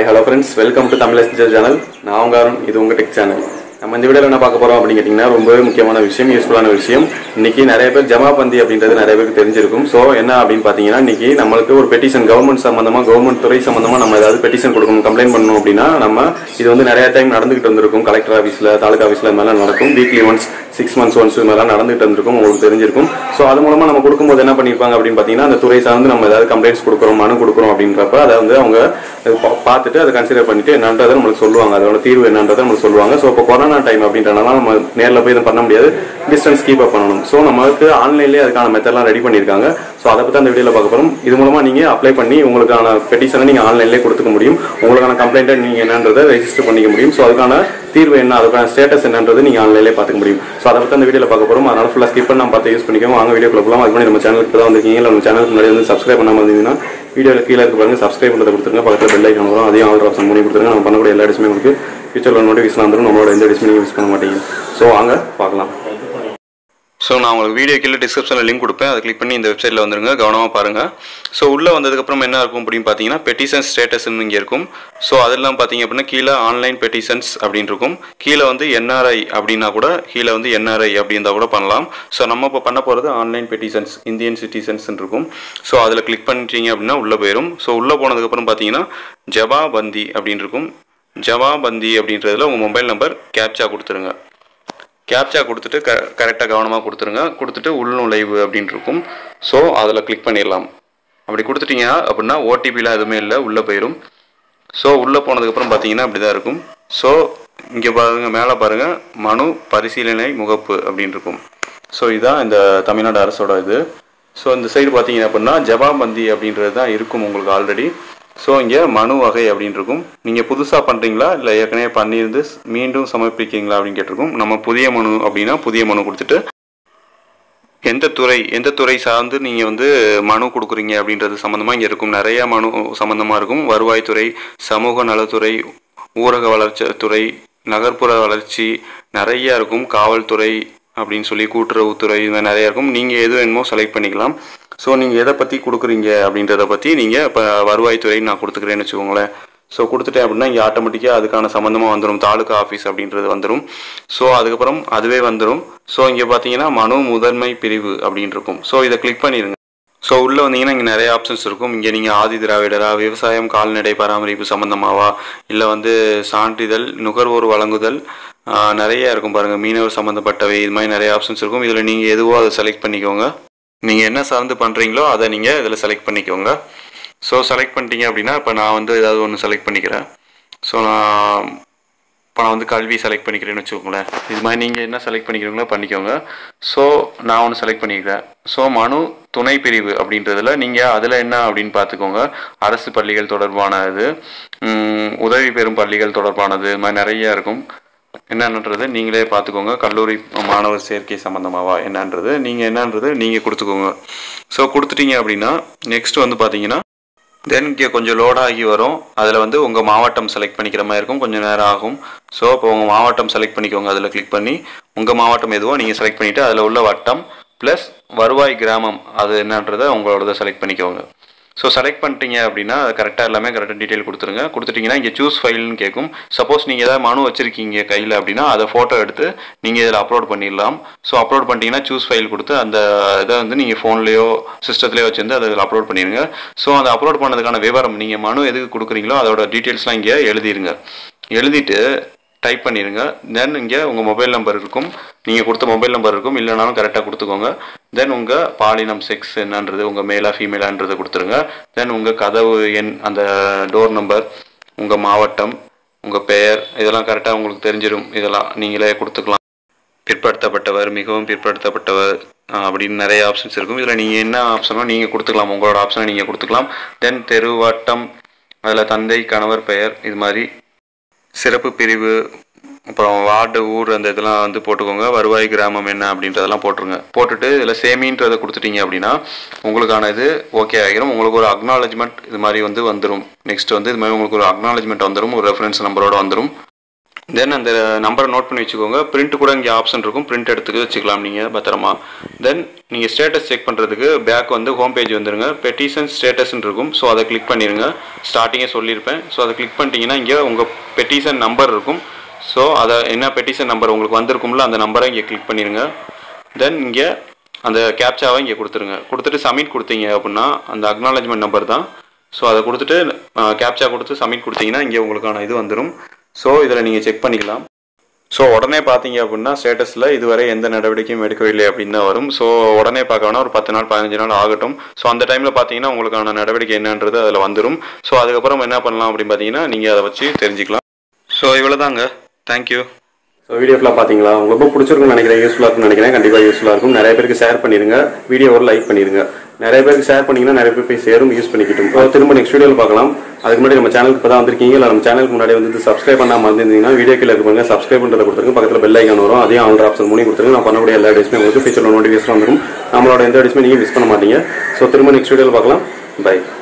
hi hello friends welcome to Tamil எஸ்ஜர் channel நான் உங்க அருண் இது உங்க டெக் சேனல் நம்ம இந்த வீடியோவில் என்ன பார்க்க போறோம் அப்படின்னு கேட்டிங்கன்னா ரொம்பவே முக்கியமான விஷயம் யூஸ்ஃபுல்லான விஷயம் இன்னைக்கு நிறைய பேர் ஜமாபந்தி அப்படின்றது நிறைய பேருக்கு தெரிஞ்சிருக்கும் ஸோ என்ன அப்படின்னு பார்த்தீங்கன்னா இன்னைக்கு நம்மளுக்கு ஒரு பெட்டிஷன் கவர்மெண்ட் சம்பந்தமா கவர்மெண்ட் துறை சம்பந்தமா நம்ம ஏதாவது பெட்டிஷன் கொடுக்கணும் கம்ப்ளைண்ட் பண்ணணும் அப்படின்னா நம்ம இது வந்து நிறைய டைம் நடந்துகிட்டு வந்திருக்கும் கலெக்டர் ஆஃபீஸில் தாலுகா ஆஃபீஸில் இந்த மாதிரிலாம் நடக்கும் weekly once six months once இது மாதிரிலாம் நடந்துகிட்டு இருந்திருக்கும் உங்களுக்கு தெரிஞ்சிருக்கும் ஸோ அது மூலமா நம்ம கொடுக்கும்போது என்ன பண்ணியிருப்பாங்க அப்படின்னு பார்த்தீங்கன்னா அந்த துறை சார்ந்து நம்ம ஏதாவது கம்ப்ளைண்ட்ஸ் கொடுக்குறோம் மனு கொடுக்குறோம் அப்படின்றப்ப அதை வந்து அவங்க பா- பார்த்துட்டு அதை கன்சிடர் பண்ணிட்டு என்னன்றதை நம்மளுக்கு சொல்லுவாங்க அதோட தீர்வு என்னன்றதை நம்மளுக்கு சொல்லுவாங்க ஸோ இப்போ கொரோனா டைம் அப்படின்றனால நம்ம நேரில் போய் இதை பண்ண முடியாது டிஸ்டன்ஸ் கீப் அப் பண்ணணும் ஸோ நமக்கு ஆன்லைன்லேயே அதுக்கான மெத்தட்லாம் ரெடி பண்ணியிருக்காங்க ஸோ அதை பற்றி அந்த வீடியோவில் பார்க்க போகிறோம் இது மூலமாக நீங்கள் அப்ளை பண்ணி உங்களுக்கான பெட்டிஷனை நீங்கள் ஆன்லைன்லேயே கொடுத்துக்க முடியும் உங்களுக்கான கம்ப்ளைண்ட்டை நீங்கள் என்னன்றதை ரெஜிஸ்டர் பண்ணிக்க முடியும் ஸோ அதுக்கான தீர்வு என்ன அதுக்கான ஸ்டேட்டஸ் என்னன்றது நீங்கள் ஆன்லைன்லேயே பார்த்துக்க முடியும் ஸோ அதை பற்றி அந்த வீடியோவில் பார்க்க போகிறோம் அதனால ஃபுல்லாக ஸ்கிப் பண்ணி நம்ம பார்த்து யூஸ் பண்ணிக்கோங்க வாங்க வீடியோக்குள்ள போகலாம் அது மாதிரி நம்ம சேனலுக்கு தான் வந்திருக்கீங்க இல்லை நம்ம சேனலுக்கு முன்னாடி வந்து சப்ஸ்கிரைப் பண்ணாமல் இருந்தீங்கன்னா வீடியோவில் கீழே இருக்க பாருங்க சப்ஸ்கிரைப் பண்ணுறது கொடுத்துருங்க பக்கத்தில் பெல் ஐக்கான் வரும் அதையும் ஆல் ஆப்ஷன் மூணு கொடுத்துருங்க நம்ம பண்ணக்கூடிய எல்லா டிஸ்மே உங்களுக்கு ஃபியூச்சரில் நோட்டிஃபிகேஷன் வந்துடும் நம்மளோட எந்த டிஸ்மே நீங்கள் யூஸ் பண்ண மாட்டீங்க ஸோ வாங்க பார்க்கலாம் ஸோ நான் உங்களுக்கு வீடியோ கீழே டிஸ்கிரிப்ஷனில் லிங்க் கொடுப்பேன் அதை கிளிக் பண்ணி இந்த வெப்சைட்டில் வந்துருங்க கவனமாக பாருங்கள் ஸோ உள்ளே வந்ததுக்கப்புறம் என்ன இருக்கும் அப்படின்னு பார்த்தீங்கன்னா பெட்டிஷன் ஸ்டேட்டஸ்னு இங்கே இருக்கும் ஸோ அதெல்லாம் பார்த்தீங்க அப்படின்னா கீழே ஆன்லைன் பெட்டிஷன்ஸ் அப்படின்னு இருக்கும் கீழே வந்து என்ஆர்ஐ அப்படின்னா கூட கீழே வந்து என்ஆர்ஐ அப்படின்றத கூட பண்ணலாம் ஸோ நம்ம இப்போ பண்ண போகிறது ஆன்லைன் பெட்டிஷன்ஸ் இந்தியன் சிட்டிசன்ஸ் இருக்கும் ஸோ அதில் கிளிக் பண்ணிட்டீங்க அப்படின்னா உள்ளே போயிடும் ஸோ உள்ளே போனதுக்கப்புறம் பார்த்தீங்கன்னா ஜவாபந்தி அப்படின்னு இருக்கும் ஜவாபந்தி அப்படின்றதுல உங்கள் மொபைல் நம்பர் கேப்சா கொடுத்துருங்க கேப்சா கொடுத்துட்டு க கரெக்டாக கவனமாக கொடுத்துருங்க கொடுத்துட்டு உள்நுழைவு அப்படின்னு இருக்கும் ஸோ அதில் கிளிக் பண்ணிடலாம் அப்படி கொடுத்துட்டீங்க அப்படின்னா ஓடிபிலாம் எதுவுமே இல்லை உள்ளே போயிடும் ஸோ உள்ளே போனதுக்கப்புறம் பார்த்தீங்கன்னா அப்படி தான் இருக்கும் ஸோ இங்கே பாருங்க மேலே பாருங்கள் மனு பரிசீலனை முகப்பு அப்படின்னு இருக்கும் ஸோ இதுதான் இந்த தமிழ்நாடு அரசோட இது ஸோ இந்த சைடு பார்த்தீங்க அப்படின்னா ஜவாபந்தி அப்படின்றது தான் இருக்கும் உங்களுக்கு ஆல்ரெடி ஸோ இங்கே மனு வகை அப்படின்னு இருக்கும் நீங்கள் புதுசாக பண்ணுறீங்களா இல்லை ஏற்கனவே பண்ணியிருந்து மீண்டும் சமர்ப்பிக்கிறீங்களா அப்படின்னு கேட்டிருக்கும் நம்ம புதிய மனு அப்படின்னா புதிய மனு கொடுத்துட்டு எந்த துறை எந்த துறை சார்ந்து நீங்கள் வந்து மனு கொடுக்குறீங்க அப்படின்றது சம்மந்தமாக இங்கே இருக்கும் நிறைய மனு சம்மந்தமாக இருக்கும் வருவாய்த்துறை சமூக நலத்துறை ஊரக வளர்ச்சித்துறை நகர்ப்புற வளர்ச்சி நிறைய இருக்கும் காவல்துறை அப்படின்னு சொல்லி கூட்டுறவுத்துறை இது மாதிரி நிறைய இருக்கும் நீங்கள் எது வேணுமோ செலக்ட் பண்ணிக்கலாம் ஸோ நீங்கள் எதை பற்றி கொடுக்குறீங்க அப்படின்றத பற்றி நீங்கள் இப்போ வருவாய்த்துறை நான் கொடுத்துக்கிறேன்னு வச்சுக்கோங்களேன் ஸோ கொடுத்துட்டேன் அப்படின்னா இங்கே ஆட்டோமேட்டிக்காக அதுக்கான சம்மந்தமாக வந்துடும் தாலுகா ஆஃபீஸ் அப்படின்றது வந்துடும் ஸோ அதுக்கப்புறம் அதுவே வந்துடும் ஸோ இங்கே பார்த்தீங்கன்னா மனு முதன்மை பிரிவு அப்படின்னு இருக்கும் ஸோ இதை கிளிக் பண்ணிடுங்க ஸோ உள்ளே வந்தீங்கன்னா இங்கே நிறைய ஆப்ஷன்ஸ் இருக்கும் இங்கே நீங்கள் ஆதி திராவிடரா விவசாயம் கால்நடை பராமரிப்பு சம்மந்தமாவா இல்லை வந்து சான்றிதழ் நுகர்வோர் வழங்குதல் ஆஹ், நிறைய இருக்கும் பாருங்கள் மீனவர் சம்மந்தப்பட்டவை இது மாதிரி நிறைய ஆப்ஷன்ஸ் இருக்கும் இதில் நீங்கள் எதுவோ அதை செலக்ட் பண்ணிக்கோங்க நீங்கள் என்ன சார்ந்து பண்ணுறீங்களோ அதை நீங்கள் இதில் செலக்ட் பண்ணிக்கோங்க ஸோ செலக்ட் பண்ணிட்டீங்க அப்படின்னா இப்போ நான் வந்து ஏதாவது ஒன்று செலக்ட் பண்ணிக்கிறேன் ஸோ நான் இப்போ நான் வந்து கல்வி செலக்ட் பண்ணிக்கிறேன்னு வச்சுக்கோங்களேன் இது மாதிரி நீங்கள் என்ன செலக்ட் பண்ணிக்கிறீங்களோ பண்ணிக்கோங்க ஸோ நான் ஒன்று செலக்ட் பண்ணிக்கிறேன் ஸோ மனு துணை பிரிவு அப்படின்றதுல நீங்கள் அதில் என்ன அப்படின்னு பார்த்துக்கோங்க அரசு பள்ளிகள் தொடர்பான இது உம், உதவி பெறும் பள்ளிகள் தொடர்பானது இது மாதிரி நிறைய இருக்கும் என்னன்றது நீங்களே பார்த்துக்கோங்க கல்லூரி மாணவர் சேர்க்கை சம்மந்தமாவா என்னன்றது நீங்கள் என்னன்றது நீங்கள் கொடுத்துக்கோங்க ஸோ கொடுத்துட்டீங்க அப்படின்னா நெக்ஸ்ட் வந்து பார்த்தீங்கன்னா தென் இங்கே கொஞ்சம் லோட் ஆகி வரும் அதில் வந்து உங்கள் மாவட்டம் செலக்ட் பண்ணிக்கிற மாதிரி இருக்கும் கொஞ்சம் நேரம் ஆகும் ஸோ இப்போ உங்கள் மாவட்டம் செலக்ட் பண்ணிக்கோங்க அதில் கிளிக் பண்ணி உங்கள் மாவட்டம் எதுவோ நீங்கள் செலக்ட் பண்ணிவிட்டு அதில் உள்ள வட்டம் ப்ளஸ் வருவாய் கிராமம் அது என்னன்றதை உங்களோடதை செலக்ட் பண்ணிக்கோங்க ஸோ செலக்ட் பண்ணிட்டீங்க அப்படின்னா அது கரெக்டாக எல்லாமே கரெக்டாக டீட்டெயில் கொடுத்துருங்க கொடுத்துட்டீங்கன்னா இங்கே சூஸ் ஃபைல்னு கேட்கும் சப்போஸ் நீங்கள் ஏதாவது மனு வச்சிருக்கீங்க கையில் அப்படின்னா அதை ஃபோட்டோ எடுத்து நீங்கள் இதில் அப்லோட் பண்ணிடலாம் ஸோ அப்லோட் பண்ணிட்டீங்கன்னா சூஸ் ஃபைல் கொடுத்து அந்த இதை வந்து நீங்கள் ஃபோன்லேயோ சிஸ்டத்துலேயோ வச்சிருந்து அதை இதில் அப்லோட் பண்ணிடுங்க ஸோ அந்த அப்லோட் பண்ணதுக்கான விவரம் நீங்கள் மனு எதுக்கு கொடுக்குறீங்களோ அதோட டீட்டெயில்ஸ்லாம் இங்கே எழுதிருங்க எழுதிட்டு டைப் பண்ணிடுங்க தென் இங்கே உங்கள் மொபைல் நம்பர் இருக்கும் நீங்கள் கொடுத்த மொபைல் நம்பர் இருக்கும் இல்லைனாலும் கரெக்டாக கொடுத்துக்கோங்க தென் உங்கள் பாலினம் செக்ஸ் என்னன்றது உங்கள் மேலா ஃபீமேலான்றதை கொடுத்துருங்க தென் உங்கள் கதவு எண் அந்த டோர் நம்பர் உங்கள் மாவட்டம் உங்கள் பெயர் இதெல்லாம் கரெக்டாக உங்களுக்கு தெரிஞ்சிடும் இதெல்லாம் நீங்களே கொடுத்துக்கலாம் பிற்படுத்தப்பட்டவர் மிகவும் பிற்படுத்தப்பட்டவர் ஆஹ் அப்படின்னு நிறைய ஆப்ஷன்ஸ் இருக்கும் இதில் நீங்கள் என்ன ஆப்ஷனோ நீங்கள் கொடுத்துக்கலாம் உங்களோட ஆப்ஷனை நீங்கள் கொடுத்துக்கலாம் தென் தெரு வட்டம் அதில் தந்தை கணவர் பெயர் இது மாதிரி சிறப்பு பிரிவு அப்புறம் வார்டு ஊர் அந்த இதெல்லாம் வந்து போட்டுக்கோங்க வருவாய் கிராமம் என்ன அப்படின்றதெல்லாம் போட்டுருங்க போட்டுட்டு இதில் சேமின்றதை கொடுத்துட்டீங்க அப்படின்னா உங்களுக்கான இது ஓகே ஆகிரும் உங்களுக்கு ஒரு அக்னாலஜ்மெண்ட் இது மாதிரி வந்து வந்துடும் நெக்ஸ்ட் வந்து இது மாதிரி உங்களுக்கு ஒரு அக்னாலஜ்மெண்ட் வந்துடும் ஒரு ரெஃபரன்ஸ் நம்பரோட வந்துடும் தென் அந்த நம்பரை நோட் பண்ணி வச்சுக்கோங்க பிரிண்ட் கூட இங்கே ஆப்ஷன் இருக்கும் பிரிண்ட் எடுத்துக்க வச்சுக்கலாம் நீங்கள் பத்திரமா தென் நீங்கள் ஸ்டேட்டஸ் செக் பண்ணுறதுக்கு பேக் வந்து ஹோம் பேஜ் வந்துருங்க பெட்டிஷன் ஸ்டேட்டஸ்ன்னு இருக்கும் ஸோ அதை கிளிக் பண்ணிடுங்க ஸ்டார்டிங்கே சொல்லியிருப்பேன் ஸோ அதை கிளிக் பண்ணிட்டீங்கன்னா இங்கே உங்கள் பெட்டிஷன் நம்பர் இருக்கும் ஸோ அதை என்ன பெட்டிஷன் நம்பர் உங்களுக்கு வந்திருக்கும்ல அந்த நம்பரை இங்கே கிளிக் பண்ணிடுங்க தென் இங்கே அந்த கேப்சாவை இங்கே கொடுத்துருங்க கொடுத்துட்டு சப்மிட் கொடுத்தீங்க அப்படின்னா அந்த அக்னாலஜ்மெண்ட் நம்பர் தான் ஸோ அதை கொடுத்துட்டு கேப்சா கொடுத்து சப்மிட் கொடுத்தீங்கன்னா இங்கே உங்களுக்கான இது வந்துடும் ஸோ இதில் நீங்கள் செக் பண்ணிக்கலாம் ஸோ உடனே பார்த்தீங்க அப்படின்னா ஸ்டேட்டஸில் இதுவரை எந்த நடவடிக்கையும் எடுக்கவில்லை அப்படின்னு தான் வரும் ஸோ உடனே பார்க்க வேணா ஒரு பத்து நாள் பதினஞ்சு நாள் ஆகட்டும் ஸோ அந்த டைமில் பார்த்தீங்கன்னா உங்களுக்கான நடவடிக்கை என்னன்றது அதில் வந்துடும் ஸோ அதுக்கப்புறம் என்ன பண்ணலாம் அப்படின்னு பார்த்தீங்கன்னா நீங்கள் அதை வச்சு தெரிஞ்சுக்கலாம் ஸோ இவ்வளோ தாங்க தேங்க்யூ ஸோ வீடியோ ஃபுல்லாக பார்த்தீங்களா உங்களுக்கு ரொம்ப பிடிச்சிருக்கும்னு நினைக்கிறேன் யூஸ்ஃபுல்லாக இருக்கும்னு நினைக்கிறேன் கண்டிப்பாக யூஸ்ஃபுல்லாக இருக்கும் நிறைய பேருக்கு ஷேர் பண்ணிடுங்க வீடியோ ஒரு லைக் பண்ணிடுங்க நிறைய பேருக்கு ஷேர் பண்ணீங்கன்னா நிறைய பேர் போய் சேரும் யூஸ் பண்ணிக்கிட்டும் இப்போ திரும்ப நெக்ஸ்ட் வீடியோவில் பார்க்கலாம் அதுக்கு முன்னாடி நம்ம சேனலுக்கு இப்போ தான் வந்திருக்கீங்க இல்லை நம்ம சேனலுக்கு முன்னாடி வந்து சப்ஸ்கிரைப் பண்ணாமல் இருந்தீங்கன்னா வீடியோ கீழே இருப்பாங்க சப்ஸ்கிரைப் பண்ணுறத கொடுத்துருங்க பக்கத்தில் பெல் ஐக்கான் வரும் அதையும் ஆன் ஆப்ஷன் மூணி கொடுத்துருங்க நான் பண்ணக்கூடிய எல்லா டிஸ்மே உங்களுக்கு ஃபியூச்சரில் நோட்டிஃபிகேஷன் வந்துடும் நம்மளோட எந்த டிஸ்மே நீங்கள் மிஸ் பண்ண மாட்டீங்க ஸோ திரும்ப நெக்ஸ்ட் வீடியோவில் பார்க்கலாம் பை